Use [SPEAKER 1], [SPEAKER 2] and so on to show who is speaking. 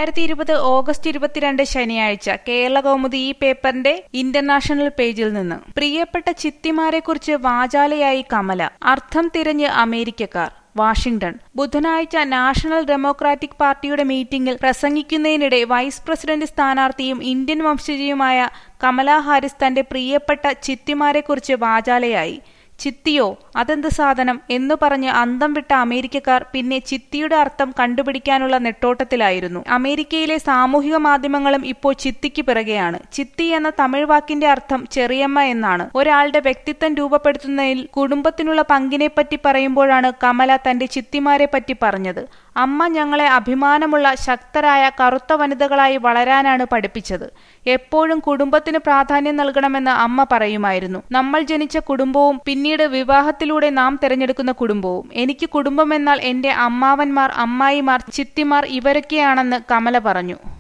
[SPEAKER 1] രണ്ടായിരത്തി ഇരുപത് ഓഗസ്റ്റ് ഇരുപത്തിരണ്ട് ശനിയാഴ്ച കേരള കൗമുദി ഈ പേപ്പറിന്റെ ഇന്റർനാഷണൽ പേജിൽ നിന്ന് പ്രിയപ്പെട്ട ചിത്തിമാരെക്കുറിച്ച് വാചാലയായി കമല അർത്ഥം തിരഞ്ഞ് അമേരിക്കക്കാർ വാഷിംഗ്ടൺ ബുധനാഴ്ച നാഷണൽ ഡെമോക്രാറ്റിക് പാർട്ടിയുടെ മീറ്റിംഗിൽ പ്രസംഗിക്കുന്നതിനിടെ വൈസ് പ്രസിഡന്റ് സ്ഥാനാർത്ഥിയും ഇന്ത്യൻ വംശജയുമായ കമലാ ഹാരിസ് തന്റെ പ്രിയപ്പെട്ട ചിത്തിമാരെക്കുറിച്ച് വാചാലയായി ചിത്തിയോ അതെന്ത് സാധനം എന്നു പറഞ്ഞ് അന്തം വിട്ട അമേരിക്കക്കാർ പിന്നെ ചിത്തിയുടെ അർത്ഥം കണ്ടുപിടിക്കാനുള്ള നെട്ടോട്ടത്തിലായിരുന്നു അമേരിക്കയിലെ സാമൂഹിക മാധ്യമങ്ങളും ഇപ്പോൾ ചിത്തിക്ക് പിറകെയാണ് ചിത്തി എന്ന തമിഴ് വാക്കിന്റെ അർത്ഥം ചെറിയമ്മ എന്നാണ് ഒരാളുടെ വ്യക്തിത്വം രൂപപ്പെടുത്തുന്നതിൽ കുടുംബത്തിനുള്ള പങ്കിനെപ്പറ്റി പറയുമ്പോഴാണ് കമല തന്റെ ചിത്തിമാരെ പറ്റി പറഞ്ഞത് അമ്മ ഞങ്ങളെ അഭിമാനമുള്ള ശക്തരായ കറുത്ത വനിതകളായി വളരാനാണ് പഠിപ്പിച്ചത് എപ്പോഴും കുടുംബത്തിന് പ്രാധാന്യം നൽകണമെന്ന് അമ്മ പറയുമായിരുന്നു നമ്മൾ ജനിച്ച കുടുംബവും പിന്നീട് വിവാഹത്തിലൂടെ നാം തിരഞ്ഞെടുക്കുന്ന കുടുംബവും എനിക്ക് കുടുംബമെന്നാൽ എന്റെ അമ്മാവന്മാർ അമ്മായിമാർ ചിത്തിമാർ ഇവരൊക്കെയാണെന്ന് കമല പറഞ്ഞു